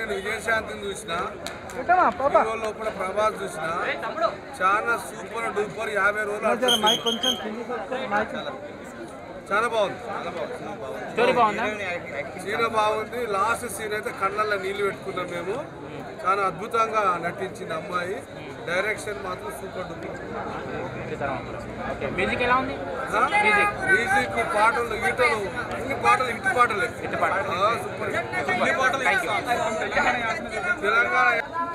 నేను విజయశాంతిని చూసిన హీరో లోపల ప్రభాస్ చూసిన చాలా సూపర్ డూపర్ యాభై రోజులు ఆడుతుంది. చాలా బాగుంది చాలా బాగుంది సినిమా బాగుంది స్టోరీ బాగుందా సీన్ బాగుంది లాస్ట్ సీన్ అయితే కళ్ళల్లో నీళ్లు పెట్టుకున్నాం మేము చాలా అద్భుతంగా నటించింది అమ్మాయి డైరెక్షన్ మాత్రం సూపర్ డూపర్ ఓకే మ్యూజిక్ ఎలా ఉంది మ్యూజిక్ పాటలు గీతలు అన్ని పాటలు ఇటు పాటలే ఇటు పాటలు సూపర్ అన్ని పాటలు తెలంగాణ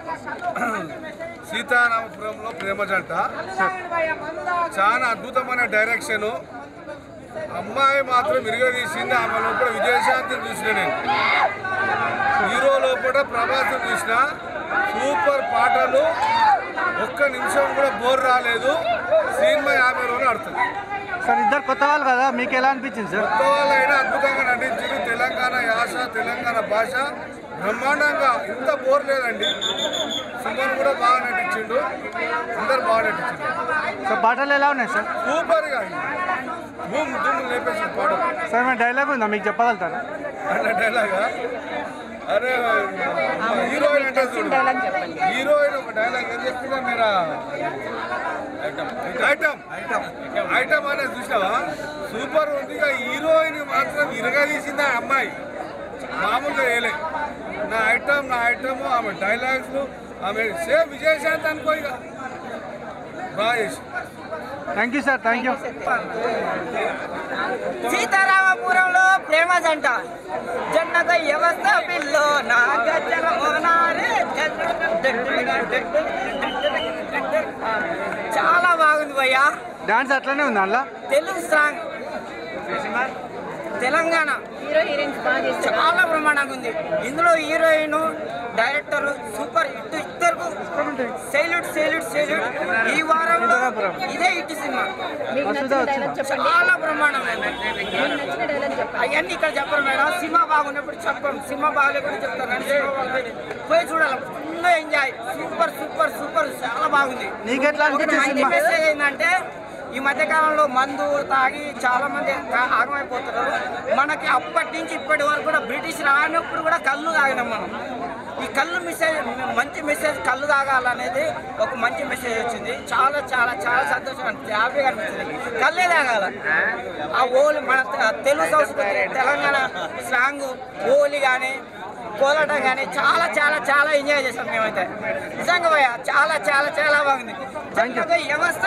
సీతారామపురంలో ప్రేమ జంట చాలా అద్భుతమైన డైరెక్షన్ అమ్మాయి మాత్రం ఇరగదీసింది ఆమె లోపల విజయశాంతిని చూసిన నేను హీరో లోపల ప్రభాసం చూసిన సూపర్ పాటలు ఒక్క నిమిషం కూడా బోర్ రాలేదు సినిమా యాభై రోజులు ఆడుతుంది సార్ ఇద్దరు కొత్త వాళ్ళు కదా మీకు ఎలా అనిపించింది సార్ కొత్త వాళ్ళైనా అద్భుతంగా నటించారు తెలంగాణ యాస తెలంగాణ భాష బ్రహ్మాండంగా ఇంత బోర్ లేదండి సుమన్ కూడా బాగా నటించిండు అందరు బాగా నటించిండు సార్ పాటలు ఎలా ఉన్నాయి సార్ సూపర్గా ధూమ్ ధూమ్ లేపేసి పాటలు సార్ మీ డైలాగ్ ఉందా మీకు చెప్పగలుగుతారా అన్న డైలాగా అరే హీరోయిన్ అంటే చూడు హీరోయిన్ ఒక డైలాగ్ ఏం చెప్పిందా మీరా ఐటమ్ ఐటమ్ అనేది చూసావా సూపర్ ఉంది ఇక హీరోయిన్ మాత్రం ఇరగదీసింది ఆ అమ్మాయి మామూలుగా వేయలే నా ఐటమ్ నా ఐటమ్ ఆమె డైలాగ్స్ ఆమె సేమ్ విజయశాంతి అనుకో ఇక బాగా చేసి thank you sir thank you సీతారామపురంలో ప్రేమ జంట జన్నత వ్యవస్థ బిల్లో నా గజ్జల మోనారే చాలా బాగుంది భయ్యా డాన్స్ అట్లనే ఉంది అందులో Telugu song Telangana hero heroines బాగా చేస్తారు చాలా బ్రహ్మాండంగా ఉంది ఇందులో హీరోయిన్ డైరెక్టర్ సూపర్ హిట్ ఇద్దరు సెల్యూట్ సెల్యూట్ సెల్యూట్ ఈ వారంలో ఇదే హిట్ సినిమా మీకు నచ్చిన డైలాగ్ చెప్పండి చాలా బ్రహ్మాండంగా ఉంది మీకు నచ్చిన డైలాగ్ చెప్పండి అవన్నీ ఇక్కడ చెప్పరు మేడం సినిమా బాగున్నప్పుడు చెప్పం సినిమా బాగాలేకుండా చెప్తాం కానీ సినిమా బాగుంది పోయి చూడాలి full enjoy super super super చాలా బాగుంది నీకు ఎట్లా ఒక అనిపించింది మంచి సినిమా మెసేజ్ ఏంటంటే ఈ మధ్య కాలంలో మందు తాగి చాలా మంది కా- ఆగమైపోతున్నారు మనకి అప్పటి నుంచి ఇప్పటి వరకు కూడా బ్రిటిష్ రానప్పుడు కూడా కళ్ళు తాగినాం మనం ఈ కళ్ళు మెసేజ్ మంచి మెసేజ్ కళ్ళు తాగాలనేది ఒక మంచి మెసేజ్ వచ్చింది చాలా చాలా చాలా సంతోషం అనిపించింది హ్యాపీగా అనిపించింది కళ్ళే తాగాల ఆ ఓలి మన తె- తెలుగు సంస్కృతి తెలంగాణ స్లాంగ్ ఓలి కానీ కోలాటం కానీ చాలా చాలా చాలా ఎంజాయ్ చేసాం మేమైతే నిజంగా భయ్య చాలా చాలా చాలా బాగుంది జనక వ్యవస్థ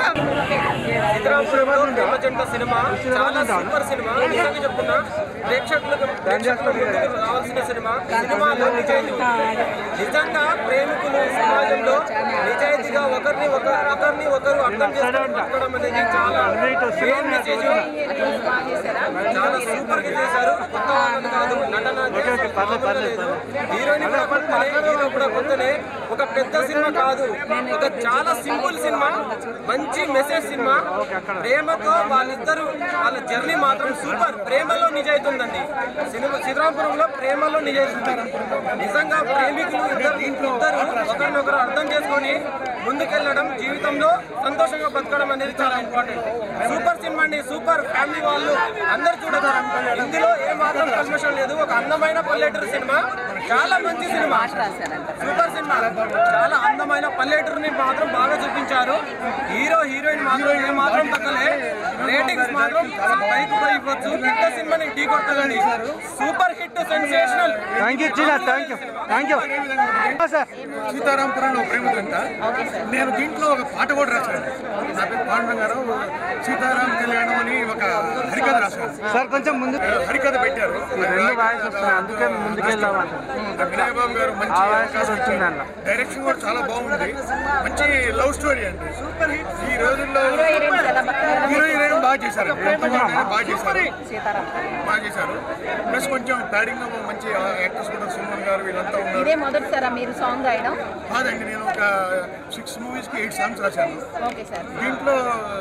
జంట సినిమా చాలా సూపర్ సినిమా నిజంగా చెప్తున్నా ప్రేక్షకులకు ప్రేక్షకులకు ముందుకు రావాల్సిన సినిమా సినిమాలో నిజాయితీ ఉంది. నిజంగా ప్రేమికులు సమాజంలో నిజాయితీగా ఒకరిని ఒక ఒకరిని ఒకరు అర్థం చేసుకొని బతకడం అనేది చాలా మెయిన్ మెసేజ్ బాగా చేశారా చాలా సూపర్ గా చేశారు కొత్త వాళ్ళని కాదు నటన చేశారు. మామూలుగా లేదు. హీరోయిన్ కూడా కొత్తనే హీరో కూడా కొత్తనే ఒక పెద్ద సినిమా కాదు ఒక చాలా సింపుల్ సినిమా మంచి మెసేజ్ సినిమా ప్రేమతో వాళ్ళిద్దరు వాళ్ళ జర్నీ మాత్రం సూపర్ ప్రేమలో నిజాయితీ ఉందండి సినిమా శ్రీరాంపురంలో ప్రేమలో నిజాయితీ ఉంది. నిజంగా ప్రేమికులు ఇద్దరు ఇద్దరు ఒకరినొకరు అర్థం చేసుకొని ముందుకెళ్ళడం జీవితంలో సంతోషంగా బతకడం అనేది చాలా ఇంపార్టెంట్ సూపర్ సినిమా అండి సూపర్ ఫ్యామిలీ వాళ్ళు అందరు చూడదు ఇందులో ఏ మాత్రం కల్మషం లేదు ఒక అందమైన పల్లెటూరు సినిమా చాలా మంచి సినిమా సూపర్ సినిమా చాలా అందమైన పల్లెటూరుని మాత్రం బాగా చూపించారు హీరో హీరోయిన్ మాత్రం ఏ మాత్రం తగ్గలే రేటింగ్స్ మాత్రం పైకి పోయిపోవచ్చు పెద్ద సినిమాని ఢీ కొట్టదండి super hit sensational thank you చిన్న thank you thank you sir సీతారాంపురంలో ప్రేమదంట నేను దీంట్లో ఒక పాట కూడా రాశాను నా పేరు పాండురంగ గారు సీతారాం కళ్యాణం అని ఒక హరికథ రాశాను సార్ కొంచెం ముందు హరికథ పెట్టారు రెండు వాయిస్ వస్తున్నాయి అందుకే ముందుకు వెళ్దామంట వినయ్ బాబు గారు మంచి ఆ వాయిస్ అవకాశం వచ్చింది ఇచ్చారు. అందులో. డైరెక్షన్ కూడా చాలా బాగుంది మంచి లవ్ స్టోరీ అండి సూపర్ హిట్ ఈ రోజుల్లో హీరో హీరోయిన్స్ ఎలా బతకాలి హీరో హీరోయిన్ బాగా చేశారు బాగా చేశారు సీతారాం బాగా చేశారు ప్లస్ కొంచెం ప్యాడింగ్ లో మంచి యాక్టర్స్ కూడా సుమన్ గారు వీళ్ళంతా ఉన్నారు ఇదే మొదటిసారా మీరు సాంగ్ రాయడం కాదండి నేను ఒక సిక్స్ మూవీస్ కి ఎయిట్ సాంగ్స్ రాశాను ఓకే సార్ దీంట్లో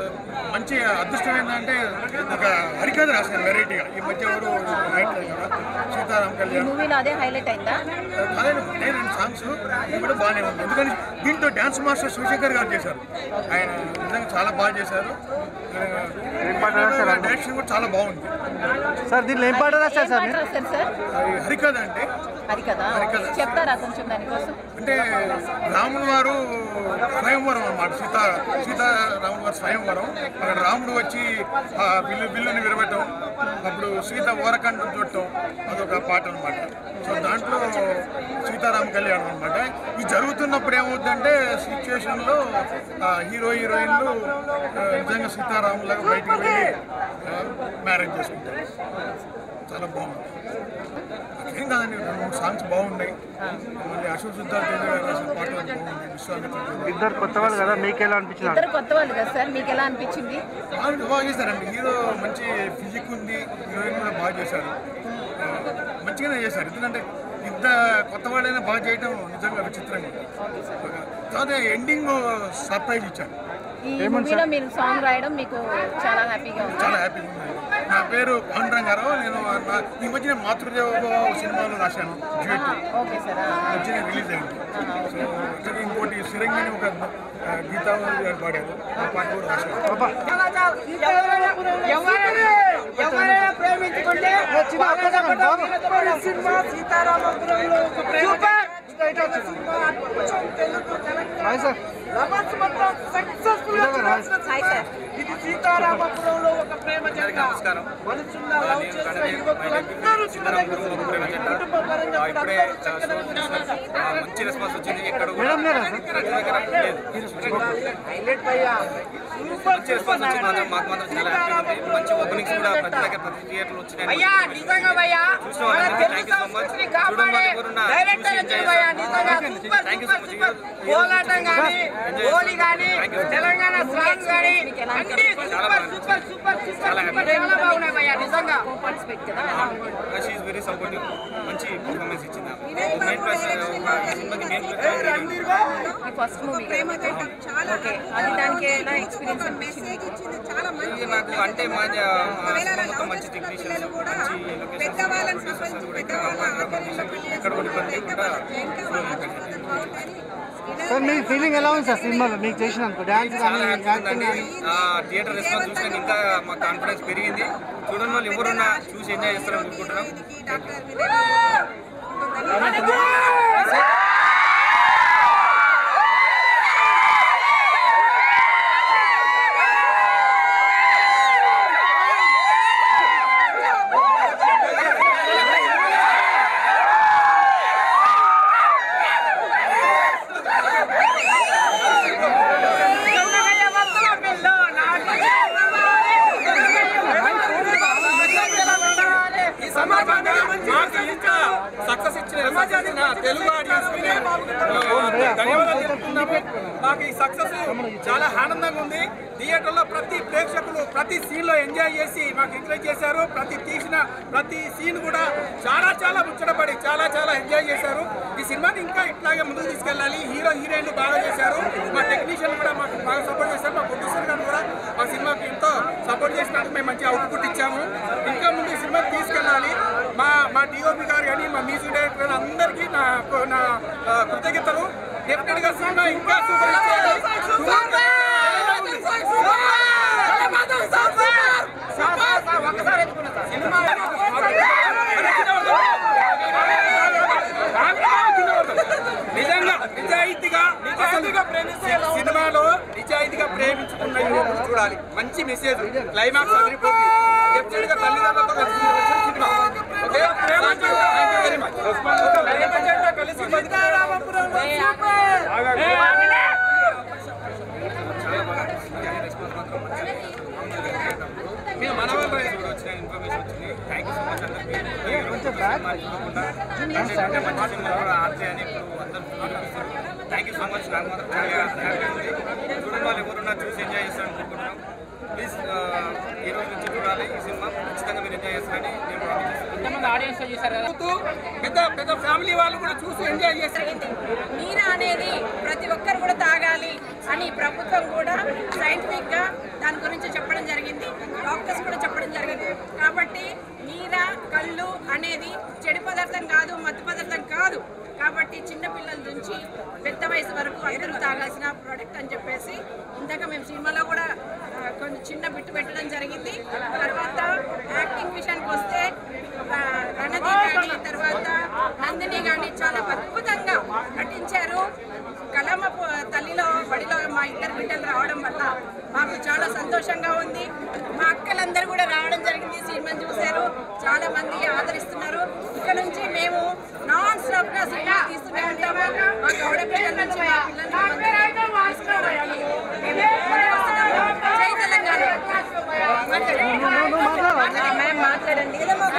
మంచి అదృష్టం ఏంటంటే ఒక హరికథ రాశాను వెరైటీగా ఈ మధ్య ఎవరు రాయట్లేదు కదా సీతారాం ఈ కళ్యాణ్ మూవీలో అదే హైలైట్ అయిందా అదే నేను రెండు సాంగ్స్ ఇది కూడా బాగానే ఉంది ఎందుకని దీంట్లో డ్యాన్స్ మాస్టర్ శివశంకర్ గారు చేశారు ఆయన నిజంగా చాలా బాగా చేశారు పాట రాశారు? డైరెక్షన్ కూడా చాలా బాగుంది సార్ దీంట్లో ఏం పాట రాశారు సార్ ఏం మీరు రాశారు సార్ అది హరికథ అంటే అది కదా హరికథ. చెప్తారా కొంచెం దానికోసం అంటే రాముల వారు స్వయంవరం అన్నమాట సీత సీతారాముల వారి స్వయంవరం అక్కడ రాముడు వచ్చి ఆ బిల్లు బిల్లుని విరవటం అప్పుడు సీత ఓరకంఠం చుట్టం అదొక పాట అనమాట సో దాంట్లో సీతారామ కళ్యాణం అనమాట ఇది జరుగుతున్నప్పుడు ఏమవుతుందంటే సిచ్యువేషన్లో హీరో హీరోయిన్లు ఆ, నిజంగా సీతారాములాగా బయటికి వెళ్ళి మ్యారేజ్ చేసుకుంటారు చాలా బాగుంది ఏం కాదండి రెండు మూడు సాంగ్స్ బాగున్నాయి మళ్ళీ అశోక్ సిద్ధార్థ తేజ గారు రాసిన పాటలు బాగున్నాయి విశ్వామిత్ర తేజ. ఇద్దరు కొత్త వాళ్ళు కదా మీకు ఎలా అనిపించింది ఇద్దరు కొత్త వాళ్ళు కదా సార్ మీకు ఎలా అనిపించింది బాగా బాగా చేశారండి హీరో మంచి ఫిజిక్ ఉంది హీరోయిన్ కూడా బాగా చేశారు ఆ, మంచిగానే చేశారు ఎందుకంటే ఇంత కొత్త వాళ్ళైనా బాగా చేయడం నిజంగా విచిత్రంగా ఉంది. తర్వాత ఎండింగ్ సర్ప్రైజ్ ఇచ్చారు ఈ మూవీలో మీరు సాంగ్ రాయడం మీకు చాలా హ్యాపీగా ఉంది చాలా హ్యాపీగా ఉంది నా పేరు పాండురంగారావు నేను నా ఈ మధ్యన మాతృదేవోభవ సినిమాలో రాశాను డ్యూట్ ఓకే సార్ ఆ, మధ్యన రిలీజ్ అయింది సో ఇక్కడ ఇంకోటి సిరంగిని ఒక ఆ, గీతాంజలి గారు పాడారు ఆ పాట కూడా రాశాను ఎవరైనా ఎవరైనా ప్రేమించుకుంటే సినిమా సీతారామపురంలో ఒక ప్రేమ హాయ్ సార్ లవర్స్ మొత్తం సక్సెస్ఫుల్ గా చూడాల్సిన హాయ్ సార్ ఇది సీతారామపురంలో ఒక ప్రేమ జంట మనసున్న లవ్ చేసిన యువకులందరూ చూడదగ్గ కుటుంబ పరంగా కూడా ఇప్పుడే అందరూ చక్కగా ఉన్నారు. మంచి రెస్పాన్స్ వచ్చింది ఎక్కడ కూడా మేడం లేరా సార్ ప్రతి దగ్గర లేదు మంచి రెస్పాన్స్ వచ్చింది మాత్రం మాకు మాత్రం చాలా హ్యాపీ ఉంది మంచి ఓపెనింగ్స్ కూడా ప్రతి దగ్గర ప్రతి థియేటర్లు వచ్చినాయి భయ్యా నిజంగా భయ్యా చూసిన మన వాళ్ళందరికీ Telugu thank you so much. సంస్కృతిని చూడడం కాపాడే వల్ల ఎవరున్నా డైరెక్టర్ చూసి వచ్చిన enjoy భయ్యా చేస్తారు. నిజంగా Thank you. Super Thank you super so much. Super ఈ రోజు పోరాటం కానీ Enjoy హోలీ కానీ Thank you. తెలంగాణ సాంగ్ కానీ మీకు ఎలా అన్ని అనిపించింది? సూపర్ సూపర్ సూపర్ సూపర్ చాలా సూపర్ happy. చాలా బాగున్నాయి భయ్యా నిజంగా పార్టిసిపేట్ కదా ఎలా ఉంది షీఈ్ వెరీ సపోర్టివ్ మంచి పర్ఫార్మెన్స్ ఇచ్చింది మెయిన్ ప్లస్ ఈ సినిమాకి మెయిన్ ప్లస్ మీ ఫస్ట్ మూవీ ఓకే అది దానికి ఎలా ఎక్స్పీరియన్స్ అనిపించింది ఇది నాకు అంటే మా మా సినిమా మొత్తం మంచి టెక్నీషియన్స్ మంచి లొకేషన్స్ ఎక్కడ కూడా ఇబ్బంది లేకుండా సార్ మీ ఫీలింగ్ ఎలా ఉంది సార్ సినిమాలో మీకు చేసినందుకు డ్యాన్స్ కానీ చాలా హ్యాపీ యాక్టింగ్ ఉందండి కానీ ఆ థియేటర్ రెస్పాన్స్ చూసినాక ఇంకా మా కాన్ఫిడెన్స్ పెరిగింది చూడని వాళ్ళు ఎవరున్నా చూసి ఎంజాయ్ చేస్తారని అనుకుంటున్నాం ఈ సందర్భంగా మాకు ఇంత సక్సెస్ ఇచ్చిన రెస్పాన్స్ ఇచ్చిన తెలుగు ఆడియన్స్ కి ధన్యవాదాలు తెలుపుతున్నాము మాకు ఈ సక్సెస్ చాలా ఆనందంగా ఉంది థియేటర్లో ప్రతి ప్రేక్షకులు ప్రతి సీన్ లో ఎంజాయ్ చేసి మాకు ఎంకరేజ్ చేశారు ప్రతి తీసిన ప్రతి సీన్ కూడా చాలా చాలా ముచ్చటపడి చాలా చాలా ఎంజాయ్ చేశారు ఈ సినిమాని ఇంకా ఇట్లాగే ముందుకు తీసుకెళ్ళాలి హీరో హీరోయిన్లు బాగా చేశారు మా టెక్నీషియన్ కూడా మాకు బాగా సపోర్ట్ చేశారు మా ప్రొడ్యూసర్ గారు కూడా మా సినిమాకి ఎంతో సపోర్ట్ చేసినందుకు మేము మంచి అవుట్పుట్ ఇచ్చాము ఇంకా ముందు ఈ సినిమాకి తీసుకెళ్ళాలి మా మా డిఓపి గారు కానీ మా మ్యూజిక్ డైరెక్టర్ గారు అందరికీ నా నా ఆ, కృతజ్ఞతలు డెఫినెట్ గా సినిమా ఇంకా సూపర్ హిట్ చేయాలి. సినిమా నిజంగా నిజాయితీగా నిజాయితీగా ప్రేమిస్తే సినిమాలో నిజాయితీగా ప్రేమించుకున్న యువకులు చూడాలి మంచి మెసేజ్ క్లైమాక్స్ అదిరిపోతుంది డెఫినెట్ గా తల్లిదండ్రులతో కలిసి చూడవలసిన cinema okay thank you thank you very much ప్రేమ జంట కలిసి బతుకుతారామపురంలో మీరు మన వాళ్ళు వచ్చిన ఇన్ఫర్మేషన్ వచ్చింది థ్యాంక్ యూ సో మచ్ అందరికీ అంటే మంచి సినిమా కూడా ఆర్జే అని ఇప్పుడు అందరూ థ్యాంక్ యూ సో మచ్ నాకు మాత్రం చాలా హ్యాపీ ఉంది చూడని వాళ్ళు ఎవరున్నా చూసి ఎంజాయ్ చేస్తారని అనుకుంటున్నాం ప్లీజ్ ఈ రోజు నుంచి చూడాలి ఈ సినిమా ఖచ్చితంగా మీరు ఎంజాయ్ చేస్తారని నేను ప్రామిస్ చేస్తాను ఎంతమంది ఆడియన్స్ లో చూసారు కదా పెద్ద పెద్ద ఫ్యామిలీ వాళ్ళు కూడా చూసి ఎంజాయ్ చేస్తారు నీరు అనేది ప్రతి ఒక్కరు కూడా తాగాలి అని ప్రభుత్వం కూడా సైంటిఫిక్ గా దాని గురించి చెప్పడం జరిగింది డాక్టర్స్ కూడా చెప్పడం జరిగింది కాబట్టి నీర కళ్ళు అనేది చెడు పదార్థం కాదు మత్తు పదార్థం కాదు కాబట్టి చిన్న పిల్లల నుంచి పెద్ద వయసు వరకు అందరూ తాగాల్సిన ప్రోడక్ట్ అని చెప్పేసి ఇందాక మేము సినిమాలో కూడా ఆ, కొంచెం చిన్న బిట్టు పెట్టడం జరిగింది తర్వాత యాక్టింగ్ విషయానికి వస్తే ఆ, రణదీప్ కానీ తర్వాత నందిని సంతోషంగా ఉంది మా అక్కలందరూ కూడా రావడం జరిగింది సినిమా చూశారు చాలా మంది ఆదరిస్తున్నారు ఇక్కడ నుంచి మేము నాన్ స్టాప్ గా సినిమా తీస్తూనే ఉంటాము మా గౌడ పిల్లల నుంచి మా పిల్లల్ని అందరినీ తీసుకోవడానికి మేము ముందుకు వస్తున్నాము. జై తెలంగాణ మ్యామ్ మాట్లాడండి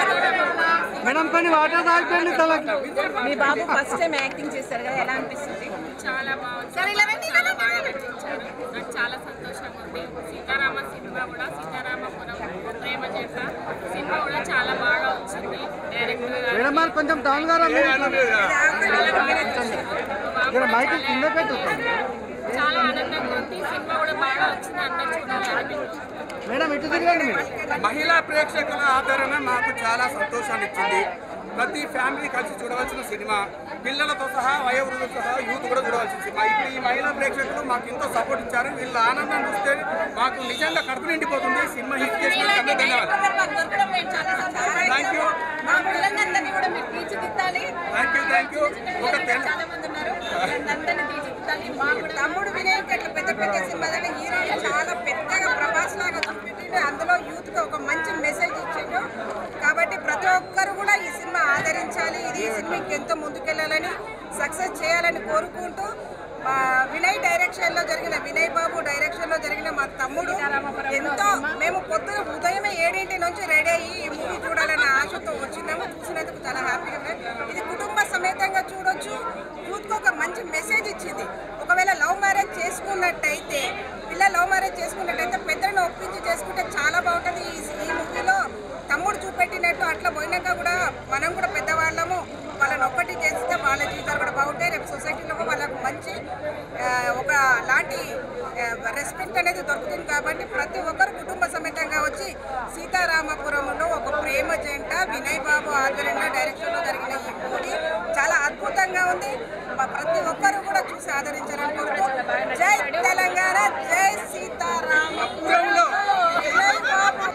మేడం కొన్ని వాటర్ తాగిపోయింది తలకి మీ బాబు ఫస్ట్ టైం యాక్టింగ్ చేశారు కదా ఎలా అనిపిస్తుంది చాలా బాగుంది చాలా బాగా నటించారు నాకు చాలా సంతోషంగా ఉంది సీతారామ సినిమా కూడా సీతారామపురం ప్రేమ చేత సినిమా కూడా చాలా బాగా వచ్చింది డైరెక్టర్ గారు మేడం మరి కొంచెం డౌన్ గారా మీరు ఇట్లా. చాలా బాగా నటించారు. మా జర బాబు మైక్ చాలా కింద పెట్టు చాలా ఆనందంగా ఉంది సినిమా కూడా బాగా వచ్చింది అందరూ చూడాలని మేడం ఇటు తిరగండి మీరు మహిళా ప్రేక్షకుల ఆదరణ మాకు చాలా సంతోషాన్ని ఇచ్చింది ప్రతి ఫ్యామిలీ కలిసి చూడవలసిన సినిమా పిల్లలతో సహా వయోవృద్ధులతో సహా యూత్ కూడా చూడవలసిన సినిమా ఇప్పుడు ఈ మహిళా ప్రేక్షకులు మాకు ఎంతో సపోర్ట్ ఇచ్చారు వీళ్ళ ఆనందం చూస్తే మాకు నిజంగా కడుపు నిండిపోతుంది సినిమా హిట్ చేసినందుకు ధన్యవాదాలు Thank you. మా పిల్లలందరినీ కూడా మీరు తీర్చిదిద్దాలి థ్యాంక్ యూ థ్యాంక్ యూ ఒక తెలు చాలా మంది ఉన్నారు అందరినీ తీర్చిదిద్దాలి మా కూడా తమ్ముడు వినయ్ అట్లా పెద్ద పెద్ద సినిమాలలో హీరోలు చాలా పెద్దగా ప్రభాస్ లాగా చూపెట్టిండు అందులో యూత్ కి ఒక మంచి మెసేజ్ ఇచ్చిండు కాబట్టి ప్రతి ఒక్కరు కూడా ఈ సినిమా ఆదరించాలి ఇది ఈ సినిమా ఇంకెంతో ముందుకెళ్ళాలని సక్సెస్ చేయాలని కోరుకుంటూ మా వినయ్ డైరెక్షన్ లో జరిగిన వినయ్ బాబు డైరెక్షన్ లో జరిగిన మా తమ్ముడు ఎంతో మేము పొద్దున ఉదయమే ఏడింటి నుంచి రెడీ అయ్యి ఈ మూవీ చూడాలనే ఆశతో వచ్చినాము చూసినందుకు చాలా హ్యాపీగా ఉంది ఇది కుటుంబ సమేతంగా చూడొచ్చు యూత్ ఒక మంచి మెసేజ్ ఇచ్చింది ఒకవేళ లవ్ మ్యారేజ్ చేసుకున్నట్టయితే పిల్ల లవ్ మ్యారేజ్ చేసుకున్నట్టయితే పెద్దలను ఒప్పించి చేసుకుంటే చాలా బాగుంటుంది ఈ ఈ మూవీలో తమ్ముడు చూపెట్టినట్టు అట్లా పోయినాక కూడా మనం కూడా పెద్దవాళ్ళము వాళ్ళని ఒక్కటి చేస్తే వాళ్ళ జీవితాలు కూడా బాగుంటాయి రేపు సొసైటీలో కూడా వాళ్ళకు మంచి ఆ, ఒక లాంటి రెస్పెక్ట్ అనేది దొరుకుతుంది కాబట్టి ప్రతి ఒక్కరు కుటుంబ సమేతంగా వచ్చి సీతారామపురంలో ఒక ప్రేమ జంట వినయ్ బాబు ఆధ్వర్యంలో డైరెక్షన్లో జరిగిన ఈ మూవీ చాలా అద్భుతంగా ఉంది మా ప్రతి ఒక్కరు కూడా చూసి ఆదరించాలని కోరుతూ జై తెలంగాణ జై సీతారామపురంలో వినయ్ బాబు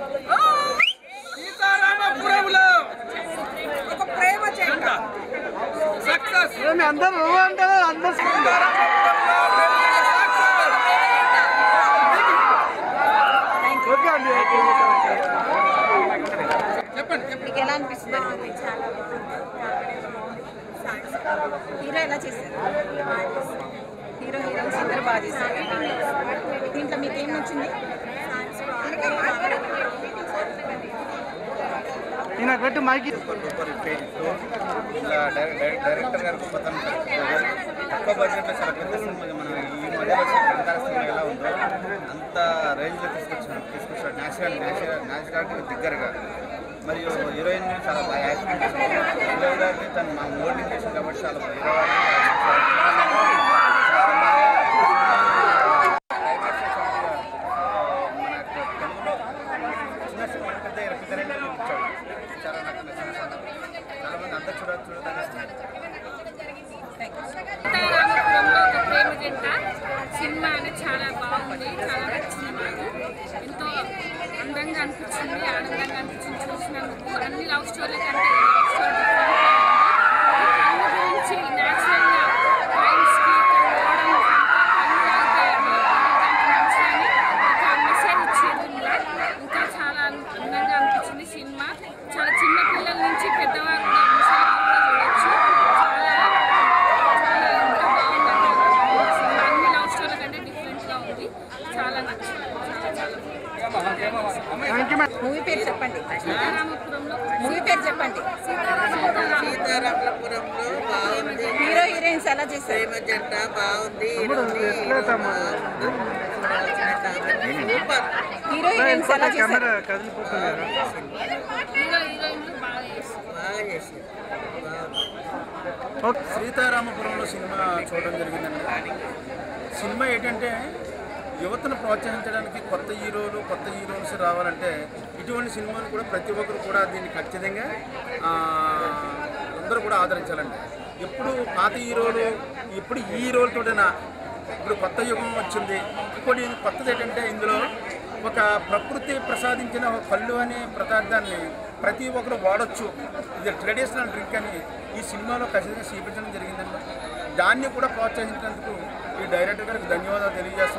సీతారామపురంలో ఒక ప్రేమ జంట సక్సెస్ ఏమి అందరు నువ్వు అంటారు అందరు ఓకే అండి మీకు ఎలా అనిపిస్తుంది హీరో ఎలా చేశారు హీరో హీరోయిన్స్ ఇద్దరు బాగా చేశారు దీంట్లో మీకు ఏం నచ్చింది ఈయన పెట్టి మైక్ సూపర్ పేజ్తో ఇలా డైరెక్ట్ డైరెక్టర్ గారు గొప్పతనం కలుపుకోవాలి తక్కువ బడ్జెట్లో చాలా పెద్ద సినిమా మన ఈ మధ్య వచ్చే కంటార సినిమా ఎలా ఉందో అంత రేంజ్లో తీసుకొచ్చాడు తీసుకొచ్చాడు న్యాచురల్ న్యాచురల్ న్యాచురాలిటీ దగ్గరగా మరియు హీరోయిన్ చాలా బాగా యాక్టింగ్ చేసింది హీరో గారిని తను మా మోల్డింగ్ చేసింది కాబట్టి చాలా హీరో చిన్న సినిమా పెద్ద పెద్ద రేంజ్లో చూపించాడు చాలా నాకు నచ్చిన సినిమా చాలా మంది అందరు చూడ చూడదగ్గ సినిమా సీతారామపురంలో ఒక ప్రేమ జంట సినిమా అనేది చాలా బాగుంది చాలా నచ్చింది మాకు ఎంతో అందంగా అనిపించింది ఆనందంగా అనిపించింది చూసినందుకు అన్ని లవ్ స్టోరీ కంటే ఈ లవ్ స్టోరీ different గా ఉంది. కన్ను గురించి న్యాచురల్గా రైమ్స్కి ఓడడం కన్ను అవుతాయని దానికి మంచిదని ఒక మెసేజ్ ఇచ్చేది ఇందులో ఇంకా చాలా అందంగా అనిపించింది సినిమా చాలా చిన్న పిల్లల నుంచి పెద్దవారు కూడా ముసలి కూడా చూడొచ్చు చాలా చాలా ఇంకా బాగుందండి సినిమా అన్ని లవ్ స్టోరీ కంటే డిఫరెంట్గా ఉంది చాలా నచ్చింది చాలా చాలా బాగుంది. థ్యాంక్ యూ మేడం మూవీ పేరు చెప్పండి సీతారామపురంలో మూవీ పేరు చెప్పండి సీతారామపురంలో బాగుంది హీరో హీరోయిన్స్ ఎలా చేశారు ప్రేమ జంట బాగుంది తమ్ముడు ఎట్లేదమ్మా సూపర్ హీరో హీరోయిన్స్ ఎలా చేశారు కెమెరా కదిలిపోతుంది కదా హీరో హీరోయిన్లు బాగా చేస్తారు బాగా చేసింది ఓకే సీతారామపురంలో సినిమా చూడడం జరిగిందండి సినిమా ఏంటంటే యువతను ప్రోత్సహించడానికి కొత్త హీరోలు కొత్త హీరోయిన్స్ రావాలంటే ఇటువంటి సినిమాలు కూడా ప్రతి ఒక్కరు కూడా దీన్ని ఖచ్చితంగా ఆ, అందరూ కూడా ఆదరించాలండి ఎప్పుడు పాత హీరోలు ఇప్పుడు ఈ హీరోలతోటేనా ఇప్పుడు కొత్త యుగం వచ్చింది ఇంకోటి కొత్తది ఏంటంటే ఇందులో ఒక ప్రకృతి ప్రసాదించిన ఒక కళ్ళు అనే పదార్థాన్ని ప్రతి ఒక్కరు వాడొచ్చు ఇది ట్రెడిషనల్ డ్రింక్ అని ఈ సినిమాలో ఖచ్చితంగా చూపించడం జరిగిందండి దాన్ని కూడా ప్రోత్సహించినందుకు ఈ డైరెక్టర్ గారికి ధన్యవాదాలు తెలియజేస్తున్నాం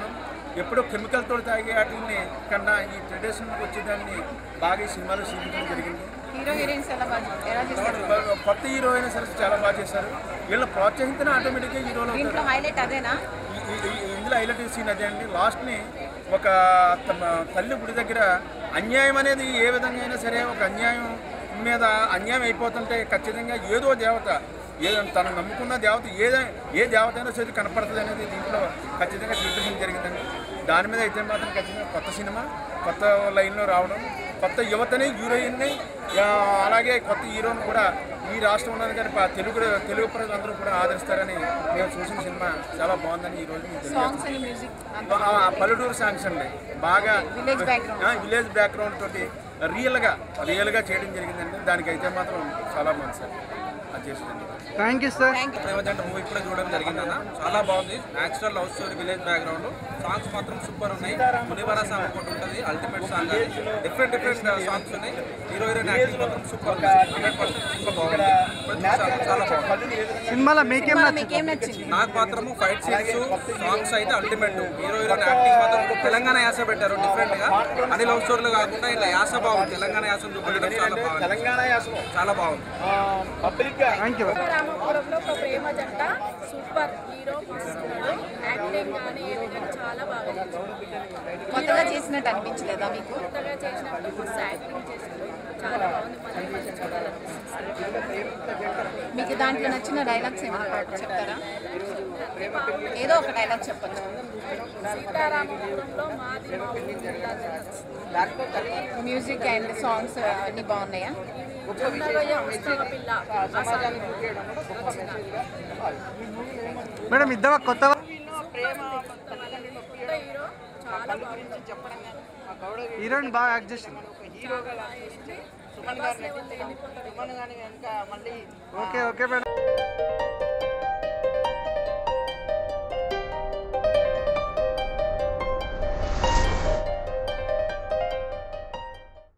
ఎప్పుడో కెమికల్తో తాగే వాటిని కన్నా ఈ ట్రెడిషనల్కి వచ్చేదాన్ని బాగా ఈ సినిమాలో చూపించడం జరిగింది హీరో హీరోయిన్స్ ఎలా బాగా ఎలా చేస్తారు కొత్త హీరో అయినా సరే చాలా బాగా చేశారు వీళ్ళని ప్రోత్సహించిన ఆటోమేటిక్గా హీరోలు అవుతారు దీంట్లో హైలైట్ అదేనా ఈ- ఈ- ఈ- ఇందులో హైలైట్ సీన్ అదే అండి లాస్ట్ని ఒక తమ తల్లి గుడి దగ్గర అన్యాయం అనేది ఏ విధంగా అయినా సరే ఒక అన్యాయం మీద అన్యాయం అయిపోతుంటే ఖచ్చితంగా ఏదో దేవత ఏ తను నమ్ముకున్న దేవత ఏ ఏ దేవత అయినా సరే కనపడుతుంది అనేది దీంట్లో ఖచ్చితంగా చూపించడం జరిగిందండి దాని మీద అయితే మాత్రం ఖచ్చితంగా కొత్త సినిమా కొత్త లైన్లో రావడం కొత్త యువతని హీరోయిన్ని ఆ, అలాగే కొత్త హీరోని కూడా ఈ రాష్ట్రంలో కానీ ప- తెలుగు తెలుగు ప్రజలందరూ కూడా ఆదరిస్తారని మేము చూసిన సినిమా చాలా బాగుందని ఈ రోజు మీకు సాంగ్స్ తెలియజేస్తున్నాను. అండ్ మ్యూజిక్ ఆ, ఆ పల్లెటూరు సాంగ్స్ అండి బాగా Village background. ఆ, విలేజ్ బ్యాక్గ్రౌండ్ తోటి రియల్గా రియల్గా చేయడం జరిగిందండి దానికైతే మాత్రం చాలా బాగుంది సార్ అది చేసిందండి థ్యాంక్ యూ సార్ ప్రేమజంట మూవీ ఇప్పుడే చూడడం జరిగింది అన్న చాలా బాగుంది natural love story village background songs మాత్రం సూపర్ ఉన్నాయి మునివర సాంగ్ ఒకటి ఉంటుంది అల్టిమేట్ సాంగ్ అది డిఫరెంట్ డిఫరెంట్ సాంగ్స్ ఉన్నాయి హీరో హీరోయిన్ యాక్టింగ్ మాత్రం సూపర్ హండ్రెడ్ పర్సెంట్ సూపర్ బాగుంది ఇప్పుడు చూసాను, చాలా బాగుంది సినిమాలో మీకేం సినిమాలో నచ్చింది మీకేం నచ్చింది నాకు మాత్రము ఫైట్ సీన్స్ సాంగ్స్ అయితే అల్టిమేట్ హీరో హీరోయిన్ యాక్టింగ్ మాత్రం తెలంగాణ యాస పెట్టారు డిఫరెంట్ గా అన్ని లవ్ స్టోరీలు కాకుండా ఇలా యాస బాగుంది తెలంగాణ యాస చూపించడం చాలా బాగుంది తెలంగాణ యాసలో చాలా బాగుంది పబ్లిక్గా థ్యాంక్ యూ రామపురంలో ఒక ప్రేమ జంట సూపర్ హీరో మస్తున్నాడు యాక్టింగ్ కానీ ఏదైనా చాలా బాగా చేశాడు కొత్తగా చేసినట్టు అనిపించలేదా మీకు కొత్తగా చేసినప్పుడు మస్తు యాక్టింగ్ చేశాడు చాలా బాగుంది మళ్ళీ మళ్ళీ చూడాలనిపిస్తుంది మీకు దాంట్లో నచ్చిన డైలాగ్స్ ఏమైనా చెప్తారా ఏదో ఒక డైలాగ్ చెప్పొచ్చు సీతారామపురంలో మాది మా ఊరు జిల్లా జనరల్. మ్యూజిక్ అండ్ సాంగ్స్ అన్ని బాగున్నాయా జొన్నరొయ్య ఉత్సవ పిల్ల ఆ సాంగ్ మేడం ఇద్దరు కొత్త కొత్త హీరో చాలా బాగుంది హీరోయిన్ బాగా యాక్ట్ చేసింది ప్రభాస్ లెవెల్లో వెళ్ళిపోతాడు ఓకే ఓకే మేడం